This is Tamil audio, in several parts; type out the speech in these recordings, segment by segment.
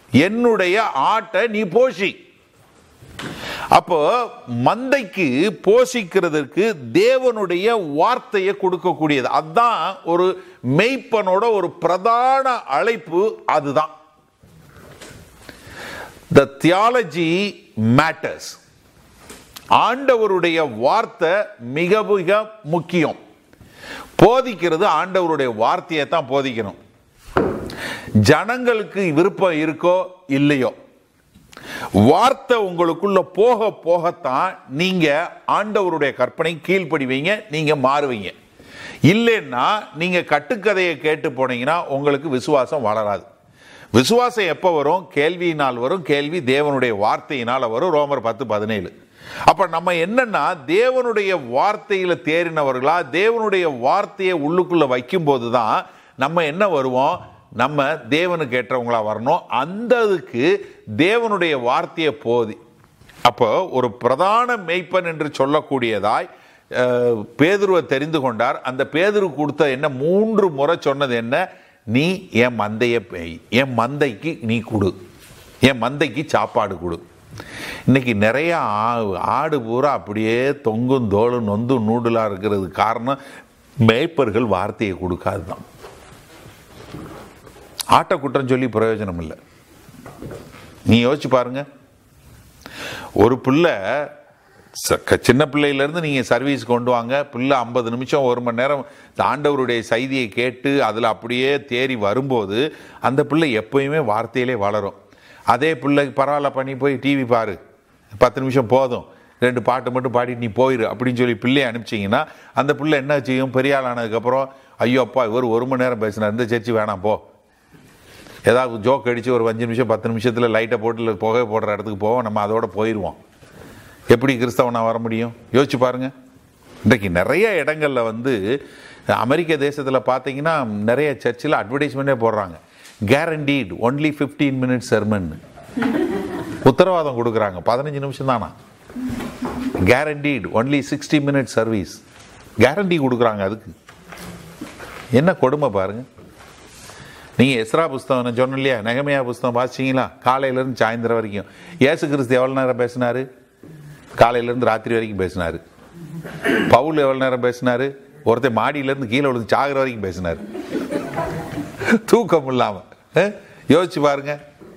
என்னுடைய ஆட்டை நீ போஷி அப்போ மந்தைக்கு போஷிக்கிறதுக்கு தேவனுடைய வார்த்தையை கொடுக்கக்கூடியது அதுதான் ஒரு மெய்ப்பனோட ஒரு பிரதான அழைப்பு அதுதான் த தியாலஜி மேட்டர்ஸ் ஆண்டவருடைய வார்த்தை மிக மிக முக்கியம் போதிக்கிறது ஆண்டவருடைய வார்த்தையை தான் போதிக்கணும் ஜனங்களுக்கு விருப்பம் இருக்கோ இல்லையோ வார்த்தை உங்களுக்குள்ள போக போகத்தான் நீங்க ஆண்டவருடைய கற்பனை கீழ்ப்படிவீங்க நீங்க மாறுவீங்க இல்லைன்னா நீங்க கட்டுக்கதையை கேட்டு போனீங்கன்னா உங்களுக்கு விசுவாசம் வளராது விசுவாசம் எப்போ வரும் கேள்வியினால் வரும் கேள்வி தேவனுடைய வார்த்தையினால் வரும் ரோமர் பத்து பதினேழு அப்ப நம்ம என்னன்னா தேவனுடைய வார்த்தையில தேறினவர்களா தேவனுடைய வார்த்தையை உள்ளுக்குள்ள வைக்கும்போது தான் நம்ம என்ன வருவோம் நம்ம தேவனுக்கு ஏற்றவங்களா வரணும் அந்த இதுக்கு தேவனுடைய வார்த்தையை போதி அப்போ ஒரு பிரதான மெய்ப்பன் என்று சொல்லக்கூடியதாய் அஹ், பேதுருவை தெரிந்து கொண்டார் அந்த பேதுரு கொடுத்த என்ன மூன்று முறை சொன்னது என்ன நீ என் மந்தைய பேய் என் மந்தைக்கு நீ கொடு என் மந்தைக்கு சாப்பாடு கொடு இன்னைக்கு நிறைய ஆ- ஆடு பூரா அப்படியே தொங்கும் தோலும் நொந்து நூடுலாக இருக்கிறது காரணம் மேய்ப்பர்கள் வார்த்தையை கொடுக்காது தான் ஆட்டை குற்றம் சொல்லி பிரயோஜனம் இல்லை நீ யோசிச்சு பாருங்க ஒரு பிள்ளை ச- க- சின்ன பிள்ளையிலேருந்து நீங்கள் சர்வீஸ் கொண்டு வாங்க பிள்ளை ஐம்பது நிமிஷம் ஒரு மணி நேரம் இந்த ஆண்டவருடைய செய்தியை கேட்டு அதில் அப்படியே தேறி வரும்போது அந்த பிள்ளை எப்பயுமே வார்த்தையிலே வளரும் அதே பிள்ளைக்கு பரவாயில்ல பண்ணி போய் டிவி பாரு பத்து நிமிஷம் போதும் ரெண்டு பாட்டு மட்டும் பாடிட்டு நீ போயிரு அப்படின்னு சொல்லி பிள்ளையை அனுப்பிச்சிங்கன்னா அந்த பிள்ளை என்ன செய்யும் பெரிய ஆள் ஆனதுக்கப்புறம் ஐயோ அப்பா இவர் ஒரு மணி நேரம் பேசினார் இந்த சர்ச்சு வேணாம் போ ஏதாவது ஜோக் அடித்து ஒரு அஞ்சு நிமிஷம் பத்து நிமிஷத்தில் லைட்டை போட்டு இல்லை புகை போடுற இடத்துக்கு போவோம் நம்ம அதோட போயிடுவோம் எப்படி கிறிஸ்தவனா வர முடியும் யோசிச்சு பாருங்க இன்றைக்கு நிறைய இடங்கள்ல வந்து அமெரிக்க தேசத்தில் பார்த்தீங்கன்னா நிறைய சர்ச்சில் அட்வர்டைஸ்மெண்ட்டே போடுறாங்க கேரண்டீட் ஒன்லி 15 மினிட்ஸ் செர்மன் உத்தரவாதம் கொடுக்குறாங்க பதினஞ்சு நிமிஷம் தானா guaranteed only sixty minute service guarantee கொடுக்குறாங்க அதுக்கு என்ன கொடுமை பாருங்க நீங்க எஸ்ரா புஸ்தகம் நான் சொன்னேன் இல்லையா நெகமையா புஸ்தகம் வாசிச்சீங்களா காலையில இருந்து சாயந்தரம் வரைக்கும் இயேசு கிறிஸ்து எவ்வளவு நேரம் பேசினாரு காலையில இருந்து ராத்திரி வரைக்கும் பேசினாரு பவுல் எவ்வளவு நேரம் பேசினாரு ஒருத்தன் மாடியில இருந்து கீழே விழுந்து சாகுற வரைக்கும் பேசினாரு தூக்கம் இல்லாம அஹ்? யோசிச்சு பாருங்க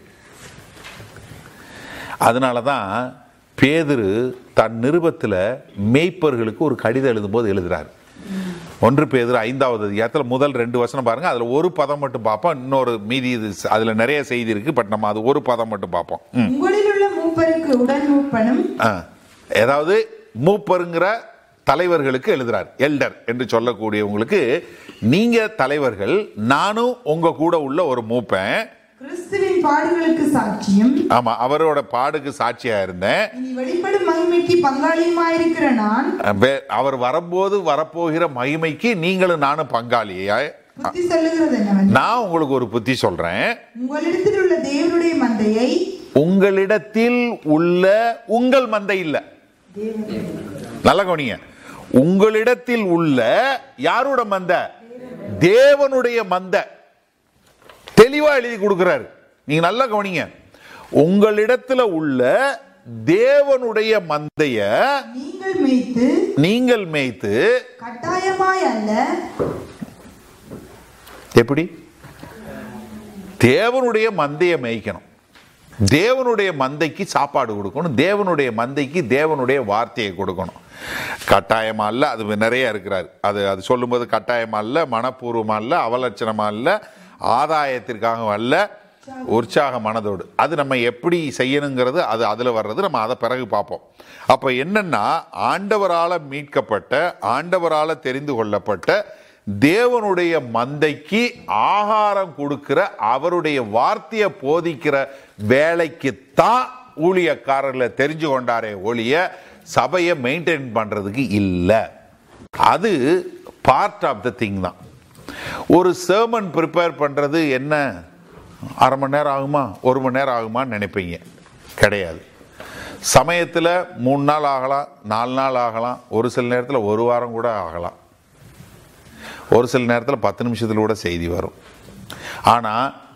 அதனால தான் பேதுரு தன் நிருபத்தில் மேய்ப்பர்களுக்கு ஒரு கடிதம் எழுதும்போது எழுதுறாரு ஒன்று பேதுரு ஐந்தாவது அதிகாரத்தில் முதல் ரெண்டு வசனம் பாருங்க அதில் ஒரு பதம் மட்டும் பார்ப்போம் இன்னொரு மீதி இது அதில் நிறைய செய்தி இருக்கு பட் நம்ம அது ஒரு பதம் மட்டும் பார்ப்போம் ம். உங்களில் உள்ள மூப்பருக்கு உடன் மூப்பனும் ஆ. ஏதாவது மூப்பருங்கிற தலைவர்களுக்கு எழுதுறார் எல்டர் என்று சொல்லக்கூடியவங்களுக்கு நீங்க தலைவர்கள் நானும் உங்க கூட உள்ள ஒரு மூப்பன் கிறிஸ்துவின் பாடுகளுக்கு சாட்சியும் ஆமா அவரோட பாடுக்கு சாட்சியா இருந்தேன் இனி வெளிப்படும் மகிமைக்கு பங்காளியுமாயிருக்கிற நான் வே- அவர் வரும்போது வரப்போகிற மகிமைக்கு நீங்களும் நானும் பங்காளியா புத்தி சொல்லுகிறது என்னவென்றால் நான் உங்களுக்கு ஒரு புத்தி சொல்றேன் உங்களிடத்தில் உள்ள தேவனுடைய மந்தையை உங்களிடத்தில் உள்ள உங்கள் மந்தை இல்ல நல்ல கவனிங்க உங்களிடத்தில் உள்ள யாரோட மந்த தேவனுடைய மந்த தெளிவா எழுதி கொடுக்கிறாரு நீங்க நல்லா கவனிங்க உங்களிடத்துல உள்ள தேவனுடைய மந்தைய நீங்கள் மேய்த்து நீங்கள் மேய்த்து கட்டாயமாய் அல்ல எப்படி தேவனுடைய மந்தையை மேய்க்கணும் தேவனுடைய மந்தைக்கு சாப்பாடு கொடுக்கணும் தேவனுடைய மந்தைக்கு தேவனுடைய வார்த்தையை கொடுக்கணும் கட்டாயமா அல்ல அது நிறைய இருக்கிறார் அது அது சொல்லும்போது கட்டாயமா அல்ல மனப்பூர்வமா அல்ல அவலட்சணமா அல்ல ஆதாயத்திற்காக அல்ல உற்சாக மனதோடு அது நம்ம எப்படி செய்யணுங்கிறது அது அதில் வர்றது நம்ம அதை பிறகு பார்ப்போம் அப்போ என்னன்னா ஆண்டவரால் மீட்கப்பட்ட ஆண்டவரால் தெரிந்து கொள்ளப்பட்ட தேவனுடைய மந்தைக்கு ஆகாரம் கொடுக்கிற அவருடைய வார்த்தையை போதிக்கிற வேலைக்குத்தான் ஊழியக்காரர்களை தெரிஞ்சு கொண்டாரே ஒழிய சபையை மெயின்டைன் பண்றதுக்கு இல்லை அது பார்ட் ஆஃப் த திங் தான் ஒரு sermon ப்ரிப்பேர் பண்றது என்ன அரை மணி நேரம் ஆகுமா ஒரு மணி நேரம் ஆகுமான்னு நினைப்பீங்க கிடையாது சமயத்தில் மூணு நாள் ஆகலாம் நாலு நாள் ஆகலாம் ஒரு சில நேரத்தில் ஒரு வாரம் கூட ஆகலாம் ஒரு சில நேரத்தில் பத்து நிமிஷத்தில் கூட செய்தி வரும் ஆனால்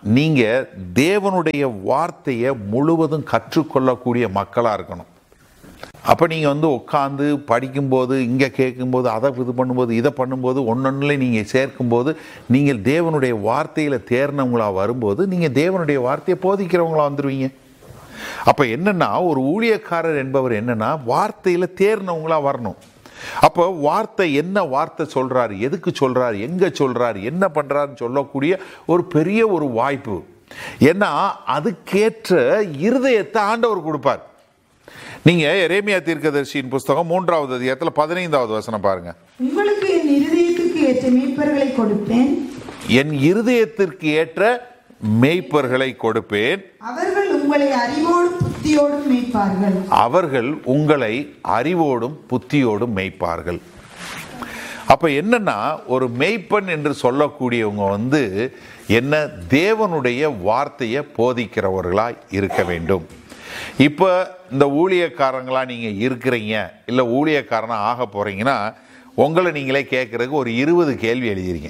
நீங்க தேவனுடைய வார்த்தையை முழுவதும் கற்றுக்கொள்ளக்கூடிய மக்களா இருக்கணும் அப்போ நீங்கள் வந்து உட்காந்து படிக்கும்போது இங்கே கேட்கும்போது அதை இது பண்ணும்போது இதை பண்ணும்போது ஒன்னொன்னுல நீங்கள் சேர்க்கும்போது நீங்கள் தேவனுடைய வார்த்தையில் தேர்னவங்களா வரும்போது நீங்கள் தேவனுடைய வார்த்தையை போதிக்கிறவங்களா வந்துடுவீங்க அப்போ என்னன்னா ஒரு ஊழியக்காரர் என்பவர் என்னன்னா வார்த்தையில் தேர்னவங்களா வரணும் அப்போ வார்த்தை என்ன வார்த்தை சொல்றாரு எதுக்கு சொல்றாரு எங்க சொல்றாரு என்ன பண்றாருன்னு சொல்லக்கூடிய ஒரு பெரிய ஒரு வாய்ப்பு ஏன்னா அதுக்கேற்ற இருதயத்தை ஆண்டவர் கொடுப்பார் நீங்க எரேமியா தீர்க்கதரிசியின் புஸ்தகம் மூன்றாவது அதிகாரத்தில் பதினைந்தாவது வசனம் பாருங்க உங்களுக்கு என் இருதயத்துக்கு ஏற்ற மீட்பர்களை கொடுப்பேன் என் இருதயத்திற்கு ஏற்ற மேய்ப்பர்களை கொடுப்பேன் அவர்கள் உங்களை அறிவோடும் புத்தியோடும் மீட்பார்கள் அவர்கள் உங்களை அறிவோடும் புத்தியோடும் மேய்ப்பார்கள் அப்ப என்னன்னா ஒரு மெய்ப்பன் என்று சொல்லக்கூடியவங்க வந்து என்ன தேவனுடைய வார்த்தையை போதிக்கிறவர்களாய் இருக்க வேண்டும் இப்போ இந்த ஊழியக்காரங்களா நீங்க இருக்கிறீங்க இல்லை ஊழியக்காரனா ஆக போறீங்கன்னா உங்களை நீங்களே கேட்கறதுக்கு ஒரு இருபது கேள்வி எழுதிறீங்க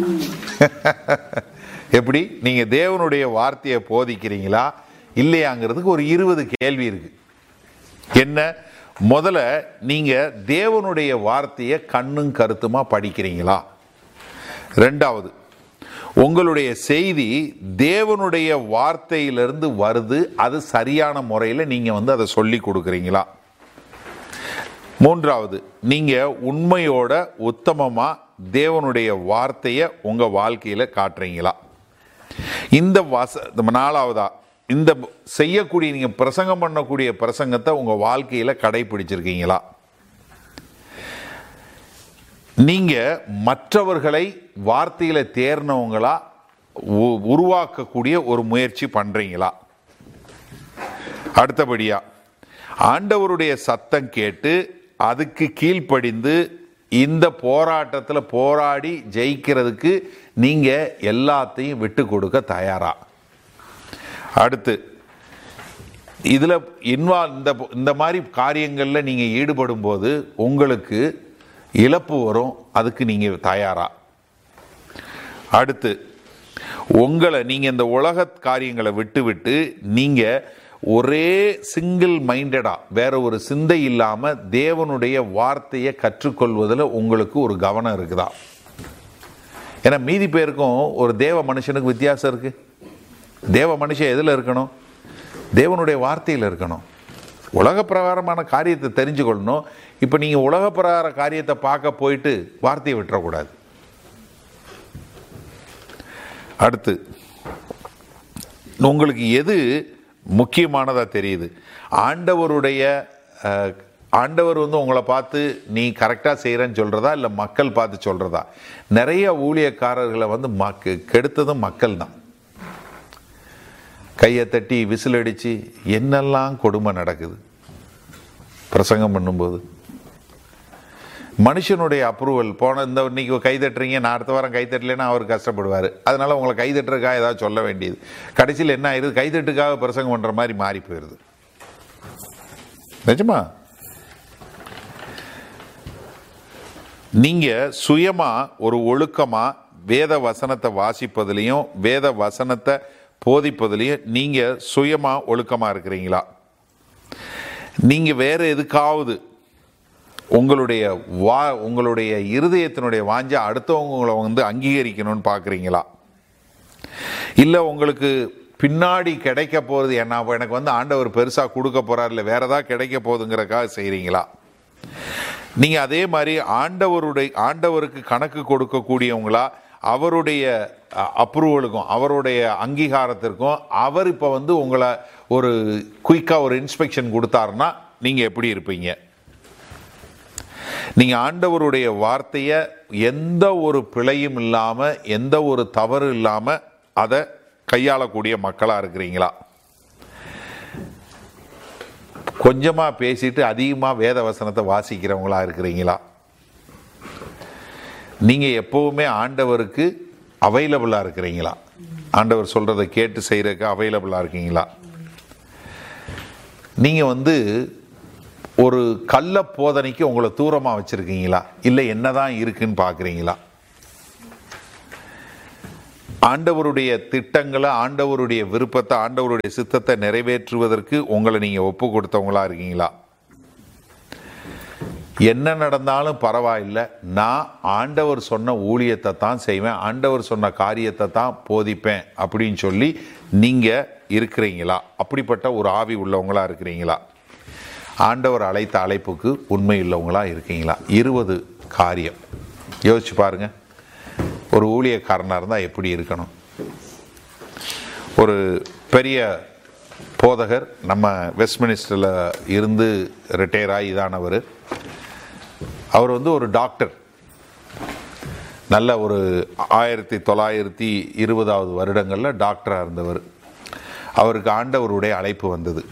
எப்படி நீங்க தேவனுடைய வார்த்தையை போதிக்கிறீங்களா இல்லையாங்கிறதுக்கு ஒரு இருபது கேள்வி இருக்கு என்ன முதல்ல நீங்க தேவனுடைய வார்த்தையை கண்ணும் கருத்துமா படிக்கிறீங்களா ரெண்டாவது உங்களுடைய செய்தி தேவனுடைய வார்த்தையிலிருந்து வருது அது சரியான முறையில் நீங்க வந்து அதை சொல்லி கொடுக்குறீங்களா மூன்றாவது நீங்க உண்மையோட உத்தமமா தேவனுடைய வார்த்தையை உங்க வாழ்க்கையில காட்டுறீங்களா இந்த வச இந்த நாலாவதா இந்த செய்யக்கூடிய நீங்க பிரசங்கம் பண்ணக்கூடிய பிரசங்கத்தை உங்க வாழ்க்கையில கடைபிடிச்சிருக்கீங்களா நீங்க மற்றவர்களை வார்த்தையில தேர்னவங்களா உ- உருவாக்கக்கூடிய ஒரு முயற்சி பண்றீங்களா அடுத்தபடியா ஆண்டவருடைய சத்தம் கேட்டு அதுக்கு கீழ்ப்படிந்து இந்த போராட்டத்தில் போராடி ஜெயிக்கிறதுக்கு நீங்க எல்லாத்தையும் விட்டு கொடுக்க தயாரா அடுத்து இதுல இன்வால்வ் இந்த இந்த மாதிரி காரியங்கள்ல நீங்க ஈடுபடும் போது உங்களுக்கு இழப்பு வரும் அதுக்கு நீங்க தயாரா அடுத்து உங்களை நீங்க இந்த உலக காரியங்களை விட்டு விட்டு நீங்க ஒரே சிங்கிள் மைண்டடா வேற ஒரு சிந்தை இல்லாம தேவனுடைய வார்த்தையை கற்றுக்கொள்வதில் உங்களுக்கு ஒரு கவனம் இருக்குதா ஏன்னா மீதி பேருக்கும் ஒரு தேவ மனுஷனுக்கு வித்தியாசம் இருக்கு தேவ மனுஷன் எதில் இருக்கணும் தேவனுடைய வார்த்தையில் இருக்கணும் உலக பிரகாரமான காரியத்தை தெரிஞ்சுக்கொள்ளணும் இப்போ நீங்கள் உலக பிரகார காரியத்தை பார்க்க போயிட்டு வார்த்தையை விட்டுறக்கூடாது அடுத்து உங்களுக்கு எது முக்கியமானதா தெரியுது ஆண்டவருடைய அஹ், ஆண்டவர் வந்து உங்களை பார்த்து நீ கரெக்டாக செய்கிறேன்னு சொல்கிறதா இல்லை மக்கள் பார்த்து சொல்கிறதா நிறைய ஊழியக்காரர்களை வந்து மக்கு கெடுத்ததும் மக்கள் தான் கையை தட்டி விசில் அடித்து என்னெல்லாம் கொடுமை நடக்குது பிரசங்கம் பண்ணும்போது மனுஷனுடைய அப்ரூவல் போன இந்த இன்னைக்கு கை தட்டுறீங்க நான் அடுத்த வாரம் கை தட்டலைன்னா அவர் கஷ்டப்படுவார் அதனால உங்களை கை தட்டுறதுக்காக ஏதாவது சொல்ல வேண்டியது கடைசியில் என்ன ஆயிருது கைதட்டுக்காக பிரசங்கம் பண்ணுற மாதிரி மாறி போயிடுது நிஜமா நீங்க சுயமா ஒரு ஒழுக்கமா வேத வசனத்தை வாசிப்பதுலையும் வேத வசனத்தை போதிப்பதுலையும் நீங்க சுயமா ஒழுக்கமா இருக்கிறீங்களா நீங்க வேற எதுக்காவது உங்களுடைய வா உங்களுடைய இருதயத்தினுடைய வாஞ்சை அடுத்தவங்க உங்களை வந்து அங்கீகரிக்கணும்னு பார்க்குறீங்களா இல்லை உங்களுக்கு பின்னாடி கிடைக்க போகிறது என்ன அப்ப எனக்கு வந்து ஆண்டவர் பெருசாக கொடுக்க போறார் இல்லை வேற ஏதாவது கிடைக்க போகுதுங்கிறக்காக செய்கிறீங்களா நீங்கள் அதே மாதிரி ஆண்டவருடைய ஆண்டவருக்கு கணக்கு கொடுக்கக்கூடியவங்களா அவருடைய அப்ரூவலுக்கும் அவருடைய அங்கீகாரத்திற்கும் அவர் இப்போ வந்து உங்களை ஒரு குயிக்காக ஒரு இன்ஸ்பெக்ஷன் கொடுத்தாருன்னா நீங்கள் எப்படி இருப்பீங்க நீங்க ஆண்டவருடைய வார்த்தையை எந்த ஒரு பிழையும் இல்லாம எந்த ஒரு தவறு இல்லாம அதை கையாளக்கூடிய மக்களா இருக்கிறீங்களா கொஞ்சமா பேசிட்டு அதிகமா வேத வசனத்தை வாசிக்கிறவங்களா இருக்கிறீங்களா நீங்க எப்பவுமே ஆண்டவருக்கு அவைலபிளா இருக்கிறீங்களா ஆண்டவர் சொல்றதை கேட்டு செய்யறதுக்கு அவைலபிளா இருக்கீங்களா நீங்க வந்து ஒரு கள்ள போதனைக்கு உங்களை தூரமாக வச்சுருக்கீங்களா இல்லை என்னதான் இருக்குன்னு பார்க்குறீங்களா ஆண்டவருடைய திட்டங்களை ஆண்டவருடைய விருப்பத்தை ஆண்டவருடைய சித்தத்தை நிறைவேற்றுவதற்கு உங்களை நீங்க ஒப்பு கொடுத்தவங்களா இருக்கீங்களா என்ன நடந்தாலும் பரவாயில்லை நான் ஆண்டவர் சொன்ன ஊழியத்தை தான் செய்வேன் ஆண்டவர் சொன்ன காரியத்தை தான் போதிப்பேன் அப்படின்னு சொல்லி நீங்க இருக்கிறீங்களா அப்படிப்பட்ட ஒரு ஆவி உள்ளவங்களா இருக்கிறீங்களா ஆண்டவர் அழைத்த அழைப்புக்கு உண்மை உள்ளவங்களா இருக்கீங்களா இருபது காரியம் யோசிச்சு பாருங்க ஒரு ஊழியக்காரனாக இருந்தால் எப்படி இருக்கணும் ஒரு பெரிய போதகர் நம்ம வெஸ்ட்மினிஸ்டரில் இருந்து ரிட்டையர் ஆகி இதானவர் அவர் வந்து ஒரு டாக்டர் நல்ல ஒரு ஆயிரத்தி தொள்ளாயிரத்தி இருபதாவது வருடங்களில் டாக்டராக இருந்தவர் அவருக்கு ஆண்டவருடைய அழைப்பு வந்தது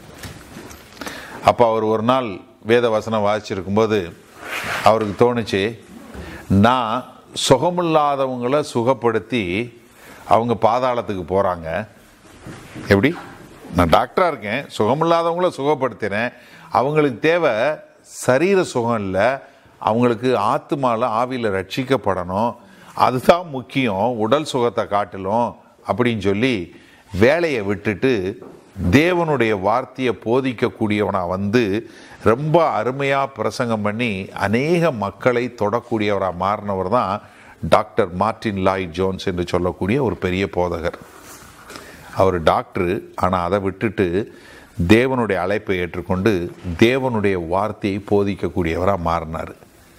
அப்போ அவர் ஒரு நாள் வேத வசனம் வாசிச்சிருக்கும்போது அவருக்கு தோணுச்சு நான் சுகமில்லாதவங்களை சுகப்படுத்தி அவங்க பாதாளத்துக்கு போகிறாங்க எப்படி நான் டாக்டராக இருக்கேன் சுகமில்லாதவங்கள சுகப்படுத்தினேன் அவங்களுக்கு தேவை சரீர சுகம் இல்லை அவங்களுக்கு ஆத்மாவில் ஆவியில் ரட்சிக்கப்படணும் அதுதான் முக்கியம் உடல் சுகத்தை காட்டிலும் அப்படின்னு சொல்லி வேலையை விட்டுட்டு தேவனுடைய வார்த்தையை போதிக்கக்கூடியவனா வந்து ரொம்ப அருமையாக பிரசங்கம் பண்ணி அநேக மக்களை தொடக்கூடியவராக மாறினவர் தான் டாக்டர் மார்ட்டின் லாய் ஜோன்ஸ் என்று சொல்லக்கூடிய ஒரு பெரிய போதகர் அவர் டாக்டரு ஆனால் அதை விட்டுட்டு தேவனுடைய அழைப்பை ஏற்றுக்கொண்டு தேவனுடைய வார்த்தையை போதிக்கக்கூடியவராக மாறினார்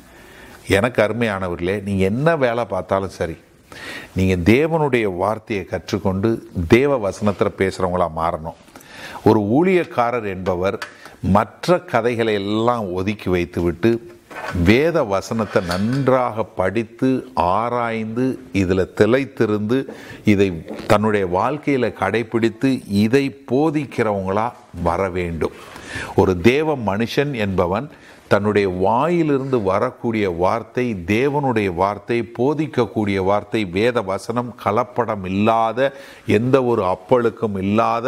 எனக்கு அருமையானவர்களே நீங்கள் என்ன வேலை பார்த்தாலும் சரி நீங்கள் தேவனுடைய வார்த்தையை கற்றுக்கொண்டு தேவ வசனத்தில் பேசுகிறவங்களா மாறணும் ஒரு ஊழியக்காரர் என்பவர் மற்ற கதைகளை எல்லாம் ஒதுக்கி வைத்துவிட்டு வேத வசனத்தை நன்றாக படித்து ஆராய்ந்து இதில் திளைத்திருந்து இதை தன்னுடைய வாழ்க்கையில் கடைபிடித்து இதை போதிக்கிறவங்களா வர வேண்டும் ஒரு தேவ மனுஷன் என்பவன் தன்னுடைய வாயிலிருந்து வரக்கூடிய வார்த்தை தேவனுடைய வார்த்தை போதிக்கக்கூடிய வார்த்தை வேத வசனம் கலப்படம் இல்லாத எந்த ஒரு அப்பழுக்கும் இல்லாத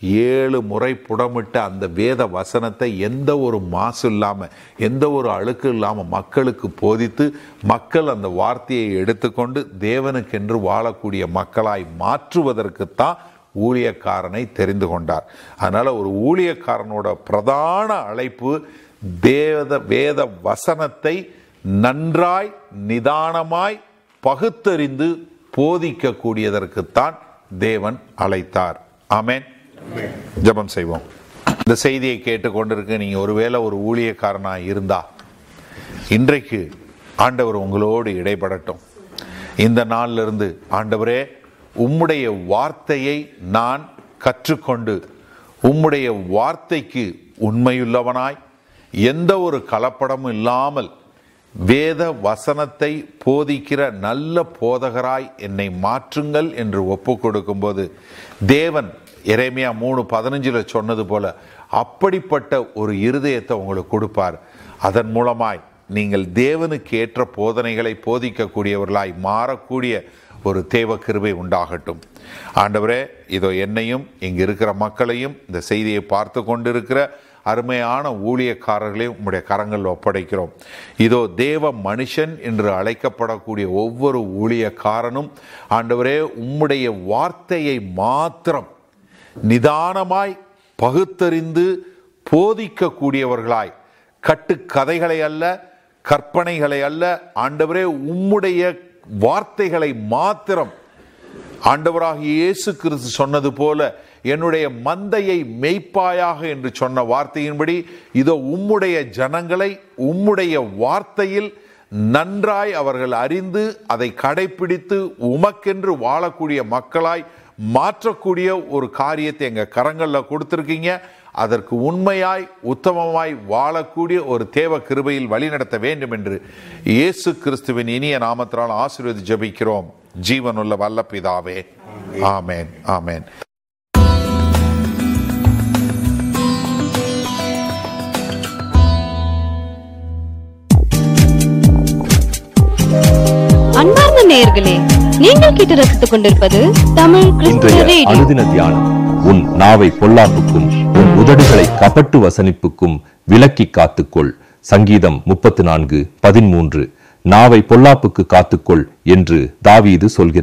ஏழு முறை புடமிட்ட அந்த வேத வசனத்தை எந்த ஒரு மாசு இல்லாமல் எந்த ஒரு அழுக்கு இல்லாமல் மக்களுக்கு போதித்து மக்கள் அந்த வார்த்தையை எடுத்துக்கொண்டு தேவனுக்கென்று வாழக்கூடிய மக்களாய் மாற்றுவதற்குத்தான் ஊழியக்காரனை தெரிந்து கொண்டார் அதனால ஒரு ஊழியக்காரனோட பிரதான அழைப்பு வேத வேத வசனத்தை நன்றாய் நிதானமாய் பகுத்தறிந்து போதிக்கக்கூடியதற்குத்தான் தேவன் அழைத்தார் ஆமென் ஜெபம் செய்வோம் இந்த செய்தியை கேட்டுக்கொண்டிருக்க நீங்க ஒருவேளை ஒரு ஊழியக்காரனா இருந்தா இன்றைக்கு ஆண்டவர் உங்களோடு இடைப்படட்டும் இந்த நாள்ல இருந்து ஆண்டவரே உம்முடைய வார்த்தையை நான் கற்றுக்கொண்டு உம்முடைய வார்த்தைக்கு உண்மையுள்ளவனாய் எந்த ஒரு கலப்படமும் இல்லாமல் வேத வசனத்தை போதிக்கிற நல்ல போதகராய் என்னை மாற்றுங்கள் என்று ஒப்பு கொடுக்கும்போது தேவன் எரேமியா மூணு பதினஞ்சுல சொன்னது போல அப்படிப்பட்ட ஒரு இருதயத்தை உங்களுக்கு கொடுப்பார் அதன் மூலமாய் நீங்கள் தேவனுக்கு ஏற்ற போதனைகளை போதிக்கக்கூடியவர்களாய் மாறக்கூடிய ஒரு தேவ கிருபை உண்டாகட்டும் ஆண்டவரே இதோ என்னையும் இங்கு இருக்கிற மக்களையும் இந்த செய்தியை பார்த்து கொண்டிருக்கிற அருமையான ஊழியக்காரர்களையும் உம்முடைய கரங்களில் ஒப்படைக்கிறோம் இதோ தேவ மனுஷன் என்று அழைக்கப்படக்கூடிய ஒவ்வொரு ஊழியக்காரனும் ஆண்டவரே உம்முடைய வார்த்தையை மாத்திரம் நிதானமாய் பகுத்தறிந்து போதிக்கக்கூடியவர்களாய் கட்டுக்கதைகளை அல்ல கற்பனைகளை அல்ல ஆண்டவரே உம்முடைய வார்த்தைகளை மாத்திரம் ஆண்டவராகிய இயேசு கிறிஸ்து சொன்னது போல என்னுடைய மந்தையை மெய்ப்பாயாக என்று சொன்ன வார்த்தையின்படி இதோ உம்முடைய ஜனங்களை உம்முடைய வார்த்தையில் நன்றாய் அவர்கள் அறிந்து அதை கடைபிடித்து உமக்கென்று வாழக்கூடிய மக்களாய் மாற்றக்கூடிய ஒரு காரியத்தை எங்க கரங்கள்ல கொடுத்துருக்கீங்க அதற்கு உண்மையாய் உத்தமமாய் வாழக்கூடிய ஒரு தேவ கிருபையில் வழிநடத்த வேண்டும் என்று இயேசு கிறிஸ்துவின் இனிய நாமத்தினால் ஆசீர்வதி ஜெபிக்கிறோம் ஜீவனுள்ள வல்ல பிதாவே ஆமேன் ஆமேன் அன்பார்ந்த நேயர்களே நீங்கள் கேட்டு ரசித்துக் கொண்டிருப்பது தமிழ் கிறிஸ்துவ இன்றைய ரேடியோ அனுதின தியானம் உன் நாவை பொல்லாப்புக்கும் உன் உதடுகளை கபட்டு வசனிப்புக்கும் விலக்கி காத்துக்கொள் சங்கீதம் முப்பத்து நான்கு பதிமூன்று நாவை பொல்லாப்புக்கு காத்துக்கொள் என்று தாவீது சொல்கிறார்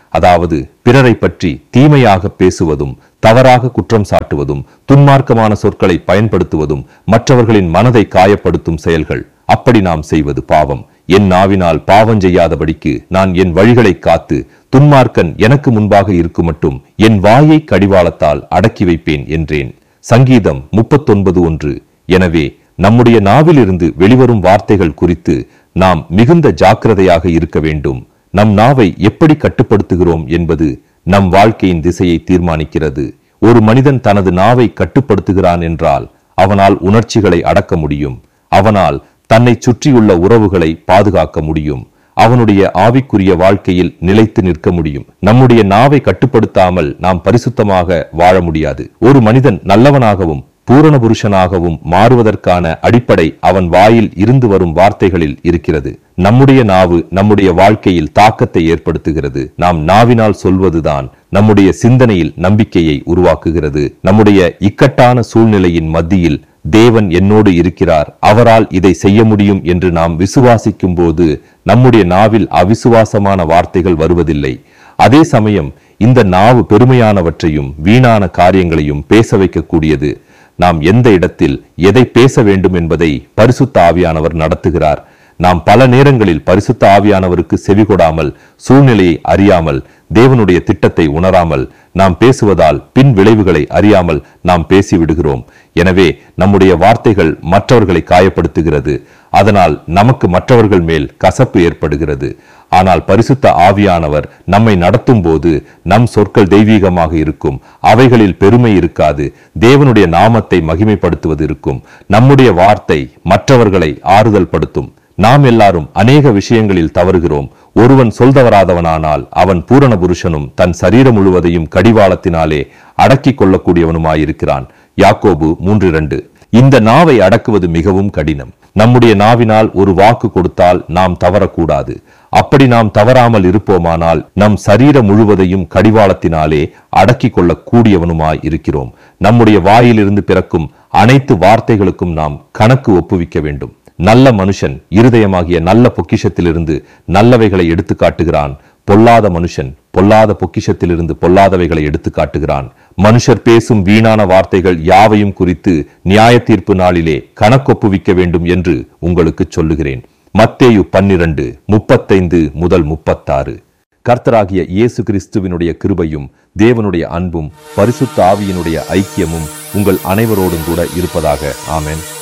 அதாவது பிறரை பற்றி தீமையாக பேசுவதும் தவறாக குற்றம் சாட்டுவதும் துன்மார்க்கமான சொற்களை பயன்படுத்துவதும் மற்றவர்களின் மனதை காயப்படுத்தும் செயல்கள் அப்படி நாம் செய்வது பாவம் என் நாவினால் பாவம் செய்யாதபடிக்கு நான் என் வழிகளை காத்து துன்மார்க்கன் எனக்கு முன்பாக இருக்கும் மட்டும் என் வாயை கடிவாளத்தால் அடக்கி வைப்பேன் என்றேன் சங்கீதம் முப்பத்தொன்பது ஒன்று எனவே நம்முடைய நாவிலிருந்து வெளிவரும் வார்த்தைகள் குறித்து நாம் மிகுந்த ஜாக்கிரதையாக இருக்க வேண்டும் நம் நாவை எப்படி கட்டுப்படுத்துகிறோம் என்பது நம் வாழ்க்கையின் திசையை தீர்மானிக்கிறது ஒரு மனிதன் தனது நாவை கட்டுப்படுத்துகிறான் என்றால் அவனால் உணர்ச்சிகளை அடக்க முடியும் அவனால் தன்னை சுற்றியுள்ள உறவுகளை பாதுகாக்க முடியும் அவனுடைய ஆவிக்குரிய வாழ்க்கையில் நிலைத்து நிற்க முடியும் நம்முடைய நாவை கட்டுப்படுத்தாமல் நாம் பரிசுத்தமாக வாழ முடியாது ஒரு மனிதன் நல்லவனாகவும் பூரண புருஷனாகவும் மாறுவதற்கான அடிப்படை அவன் வாயில் இருந்து வரும் வார்த்தைகளில் இருக்கிறது நம்முடைய நாவு நம்முடைய வாழ்க்கையில் தாக்கத்தை ஏற்படுத்துகிறது நாம் நாவினால் சொல்வதுதான் நம்முடைய சிந்தனையில் நம்பிக்கையை உருவாக்குகிறது நம்முடைய இக்கட்டான சூழ்நிலையின் மத்தியில் தேவன் என்னோடு இருக்கிறார் அவரால் இதை செய்ய முடியும் என்று நாம் விசுவாசிக்கும் போது நம்முடைய நாவில் அவிசுவாசமான வார்த்தைகள் வருவதில்லை அதே சமயம் இந்த நாவு பெருமையானவற்றையும் வீணான காரியங்களையும் பேச வைக்கக்கூடியது நாம் எந்த இடத்தில் எதை பேச வேண்டும் என்பதை பரிசுத்த ஆவியானவர் நடத்துகிறார் நாம் பல நேரங்களில் பரிசுத்த ஆவியானவருக்கு செவிகொடாமல் சூழ்நிலையை அறியாமல் தேவனுடைய திட்டத்தை உணராமல் நாம் பேசுவதால் பின் விளைவுகளை அறியாமல் நாம் பேசிவிடுகிறோம் எனவே நம்முடைய வார்த்தைகள் மற்றவர்களை காயப்படுத்துகிறது அதனால் நமக்கு மற்றவர்கள் மேல் கசப்பு ஏற்படுகிறது ஆனால் பரிசுத்த ஆவியானவர் நம்மை நடத்தும் போது நம் சொற்கள் தெய்வீகமாக இருக்கும் அவைகளில் பெருமை இருக்காது தேவனுடைய நாமத்தை மகிமைப்படுத்துவது இருக்கும் நம்முடைய வார்த்தை மற்றவர்களை ஆறுதல் படுத்தும் நாம் எல்லாரும் அநேக விஷயங்களில் தவறுகிறோம் ஒருவன் சொல்தவராதவனானால் அவன் பூரண புருஷனும் தன் சரீரம் முழுவதையும் கடிவாளத்தினாலே அடக்கிக் கொள்ளக்கூடியவனுமாயிருக்கிறான் யாக்கோபு மூன்று இரண்டு இந்த நாவை அடக்குவது மிகவும் கடினம் நம்முடைய நாவினால் ஒரு வாக்கு கொடுத்தால் நாம் தவறக்கூடாது அப்படி நாம் தவறாமல் இருப்போமானால் நம் சரீரம் முழுவதையும் கடிவாளத்தினாலே அடக்கிக் கொள்ளக் கூடியவனுமாய் இருக்கிறோம் நம்முடைய வாயிலிருந்து பிறக்கும் அனைத்து வார்த்தைகளுக்கும் நாம் கணக்கு ஒப்புவிக்க வேண்டும் நல்ல மனுஷன் இருதயமாகிய நல்ல பொக்கிஷத்திலிருந்து நல்லவைகளை எடுத்து காட்டுகிறான் பொல்லாத மனுஷன் பொல்லாத பொக்கிஷத்திலிருந்து பொல்லாதவைகளை எடுத்து காட்டுகிறான் மனுஷர் பேசும் வீணான வார்த்தைகள் யாவையும் குறித்து நியாய தீர்ப்பு நாளிலே கணக்கொப்புவிக்க வேண்டும் என்று உங்களுக்கு சொல்லுகிறேன் மத்தேயு பன்னிரண்டு முப்பத்தைந்து முதல் முப்பத்தாறு கர்த்தராகிய இயேசு கிறிஸ்துவினுடைய கிருபையும் தேவனுடைய அன்பும் பரிசுத்த ஆவியினுடைய ஐக்கியமும் உங்கள் அனைவரோடும் கூட இருப்பதாக ஆமென்